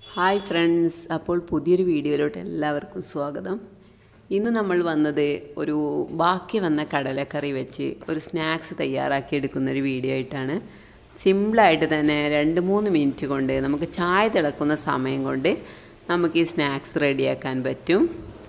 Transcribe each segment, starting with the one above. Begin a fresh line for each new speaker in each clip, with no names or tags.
hi friends അപ്പോൾ പുതിയൊരു വീഡിയോയിലോട്ട് എല്ലാവർക്കും സ്വാഗതം ഇന്ന് നമ്മൾ വന്നത് ഒരു ബാക്കി വന്ന കടലക്കറി വെച്ച് ഒരു സ്നാക്സ് തയ്യാറാക്കി എടുക്കുന്ന ഒരു വീഡിയോ ആയിട്ടാണ് സിമ്പിളായിട്ട് തന്നെ രണ്ട് മൂന്ന് മിനിറ്റ് കൊണ്ട് നമുക്ക് ചായ തിളക്കുന്ന സമയം കൊണ്ട് നമുക്ക് ഈ സ്നാക്സ് റെഡിയാക്കാൻ പറ്റും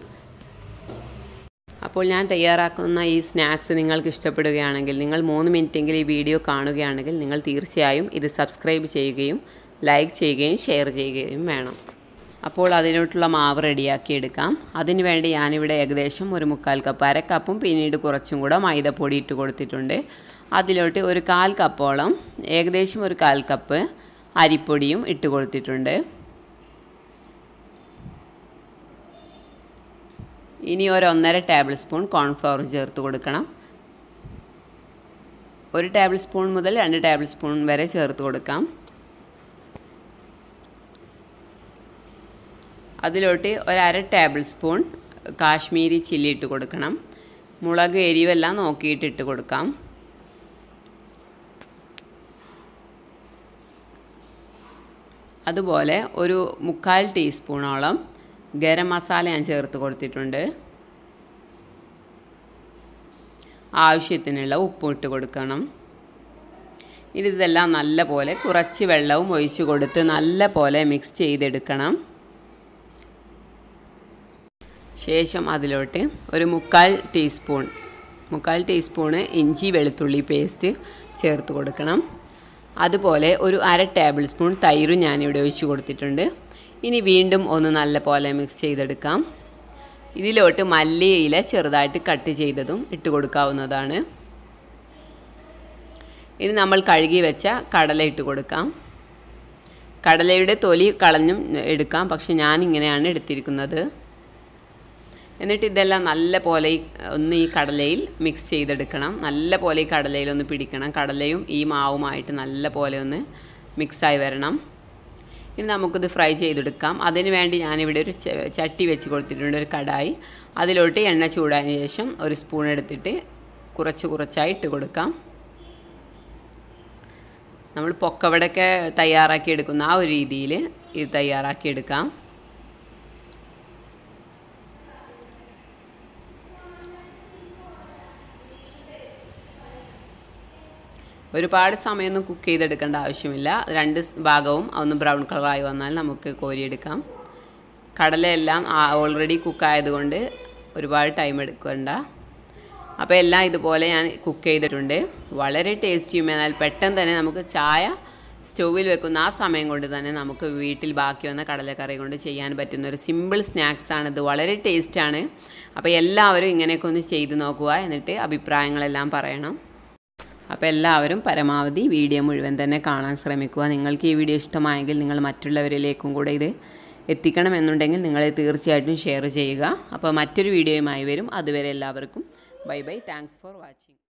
അപ്പോൾ ഞാൻ തയ്യാറാക്കുന്ന ഈ സ്നാക്സ് നിങ്ങൾക്ക് ഇഷ്ടപ്പെടുകയാണെങ്കിൽ നിങ്ങൾ മൂന്ന് മിനിറ്റെങ്കിലും ഈ വീഡിയോ കാണുകയാണെങ്കിൽ നിങ്ങൾ തീർച്ചയായും ഇത് സബ്സ്ക്രൈബ് ചെയ്യുകയും ലൈക്ക് ചെയ്യുകയും ഷെയർ ചെയ്യുകയും വേണം അപ്പോൾ അതിലോട്ടുള്ള മാവ് റെഡിയാക്കി എടുക്കാം അതിന് വേണ്ടി ഞാനിവിടെ ഏകദേശം ഒരു മുക്കാൽ കപ്പ് അര കപ്പും പിന്നീട് കുറച്ചും കൂടെ മൈദപ്പൊടി ഇട്ട് കൊടുത്തിട്ടുണ്ട് അതിലോട്ട് ഒരു കാൽ കപ്പോളം ഏകദേശം ഒരു കാൽ കപ്പ് അരിപ്പൊടിയും ഇട്ട് കൊടുത്തിട്ടുണ്ട് ഇനി ഒരു ഒന്നര ടേബിൾ സ്പൂൺ കോൺഫ്ലവർ ചേർത്ത് കൊടുക്കണം ഒരു ടേബിൾ സ്പൂൺ മുതൽ രണ്ട് ടേബിൾ സ്പൂൺ വരെ ചേർത്ത് കൊടുക്കാം അതിലോട്ട് ഒരു അര ടേബിൾ സ്പൂൺ കാശ്മീരി ചില്ലി ഇട്ട് കൊടുക്കണം മുളക് എരിവെല്ലാം നോക്കിയിട്ട് ഇട്ട് കൊടുക്കാം അതുപോലെ ഒരു മുക്കാൽ ടീസ്പൂണോളം ഗരം മസാല ഞാൻ ചേർത്ത് കൊടുത്തിട്ടുണ്ട് ആവശ്യത്തിനുള്ള ഉപ്പും ഇട്ട് കൊടുക്കണം ഇനി ഇതെല്ലാം നല്ല പോലെ കുറച്ച് വെള്ളവും ഒഴിച്ച് കൊടുത്ത് നല്ല പോലെ മിക്സ് ചെയ്തെടുക്കണം ശേഷം അതിലോട്ട് ഒരു മുക്കാൽ ടീസ്പൂൺ മുക്കാൽ ടീസ്പൂണ് ഇഞ്ചി വെളുത്തുള്ളി പേസ്റ്റ് ചേർത്ത് കൊടുക്കണം അതുപോലെ ഒരു അര ടേബിൾ സ്പൂൺ തൈരും ഞാനിവിടെ ഒഴിച്ച് കൊടുത്തിട്ടുണ്ട് ഇനി വീണ്ടും ഒന്ന് നല്ല പോലെ മിക്സ് ചെയ്തെടുക്കാം ഇതിലോട്ട് മല്ലിയില ചെറുതായിട്ട് കട്ട് ചെയ്തതും ഇട്ട് കൊടുക്കാവുന്നതാണ് ഇനി നമ്മൾ കഴുകി വെച്ച കടല ഇട്ട് കൊടുക്കാം കടലയുടെ തൊലി കളഞ്ഞും എടുക്കാം പക്ഷെ ഞാൻ ഇങ്ങനെയാണ് എടുത്തിരിക്കുന്നത് എന്നിട്ട് ഇതെല്ലാം നല്ല പോലെ ഒന്ന് ഈ കടലയിൽ മിക്സ് ചെയ്തെടുക്കണം നല്ല പോലെ ഈ കടലയിൽ ഒന്ന് പിടിക്കണം കടലയും ഈ മാവുമായിട്ട് നല്ല പോലെ ഒന്ന് മിക്സായി വരണം ഇനി നമുക്കിത് ഫ്രൈ ചെയ്തെടുക്കാം അതിന് വേണ്ടി ഞാനിവിടെ ഒരു ചട്ടി വെച്ച് കൊടുത്തിട്ടുണ്ട് ഒരു കടായി അതിലോട്ട് എണ്ണ ചൂടായതിന് ശേഷം ഒരു സ്പൂൺ എടുത്തിട്ട് കുറച്ച് കുറച്ചായി ഇട്ട് കൊടുക്കാം നമ്മൾ പൊക്കവടൊക്കെ തയ്യാറാക്കി എടുക്കുന്ന ആ ഒരു രീതിയിൽ ഇത് തയ്യാറാക്കി എടുക്കാം ഒരുപാട് സമയമൊന്നും കുക്ക് ചെയ്തെടുക്കേണ്ട ആവശ്യമില്ല രണ്ട് ഭാഗവും ഒന്ന് ബ്രൗൺ കളറായി വന്നാൽ നമുക്ക് കോരിയെടുക്കാം കടലയെല്ലാം ഓൾറെഡി കുക്കായതുകൊണ്ട് ഒരുപാട് ടൈം എടുക്കണ്ട അപ്പോൾ എല്ലാം ഇതുപോലെ ഞാൻ കുക്ക് ചെയ്തിട്ടുണ്ട് വളരെ ടേസ്റ്റിയും എന്നാൽ പെട്ടെന്ന് തന്നെ നമുക്ക് ചായ സ്റ്റൗവിൽ വെക്കുന്ന ആ സമയം കൊണ്ട് തന്നെ നമുക്ക് വീട്ടിൽ ബാക്കി വന്ന കടലക്കറി കൊണ്ട് ചെയ്യാൻ പറ്റുന്ന ഒരു സിമ്പിൾ സ്നാക്സാണിത് വളരെ ടേസ്റ്റാണ് അപ്പോൾ എല്ലാവരും ഇങ്ങനെയൊക്കെ ഒന്ന് ചെയ്ത് നോക്കുക എന്നിട്ട് അഭിപ്രായങ്ങളെല്ലാം പറയണം അപ്പോൾ എല്ലാവരും പരമാവധി വീഡിയോ മുഴുവൻ തന്നെ കാണാൻ ശ്രമിക്കുക നിങ്ങൾക്ക് ഈ വീഡിയോ ഇഷ്ടമായെങ്കിൽ നിങ്ങൾ മറ്റുള്ളവരിലേക്കും കൂടെ ഇത് എത്തിക്കണമെന്നുണ്ടെങ്കിൽ നിങ്ങൾ തീർച്ചയായിട്ടും ഷെയർ ചെയ്യുക അപ്പോൾ മറ്റൊരു വീഡിയോയുമായി വരും അതുവരെ എല്ലാവർക്കും bye bye thanks for watching